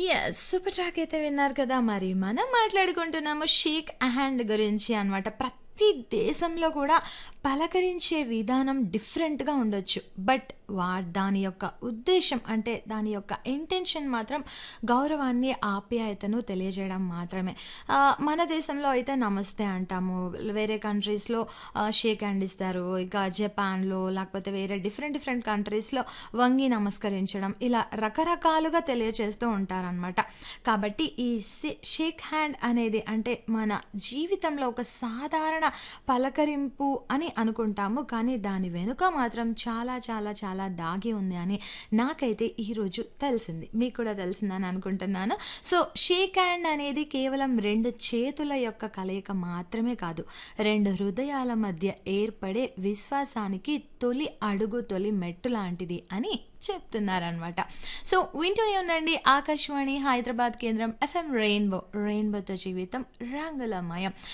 Yes. Super track అయితే విన్నారు కదా! మరి మనం మాట్లాడుకుంటున్నాము షేక్ హ్యాండ్ గురించి అనమాట. ప్రతి దేశంలో కూడా పలకరించే విధానం డిఫరెంట్‌గా ఉండొచ్చు. బట్ వా దాని యొక్క ఉద్దేశ్యం అంటే దాని యొక్క ఇంటెన్షన్ మాత్రం గౌరవాన్ని, ఆప్యాయతను తెలియజేయడం మాత్రమే. ఆహ్, మన దేశంలో అయితే నమస్తే అంటాము. వేరే కంట్రీస్‌లో ఆహ్, షేక్ హ్యాండ్ ఇస్తారు. ఇక జపాన్‌లో లేకపోతే వేరే డిఫరెంట్ డిఫరెంట్ కంట్రీస్‌లో వంగి నమస్కరించడం ఇలా రకరకాలుగా తెలియచేస్తూ ఉంటారనమాట. కాబట్టి ఈ సే షేక్ హ్యాండ్ అనేది అంటే మన జీవితంలో ఒక సాధారణ పలకరింపు అని అనుకుంటాము. కానీ దాని వెనుక మాత్రం చాలా చాలా చాలా దాగి ఉంది అని నాకైతే ఈరోజు తెలిసింది. మీకు కూడా తెలిసిందని అనుకుంటున్నాను. సో షేక్ హ్యాండ్ అనేది కేవలం 2 చేతుల యొక్క కలయిక మాత్రమే కాదు. 2 హృదయాల మధ్య ఏర్పడే విశ్వాసానికి తొలి అడుగు, తొలి మెట్టు లాంటిది అని చెప్తున్నారనమాట. సో వింటూనే ఉండండి ఆకాశవాణి హైదరాబాద్ కేంద్రం ఎఫ్ఎం రెయిన్బో. రెయిన్బోతో జీవితం రంగులమయం.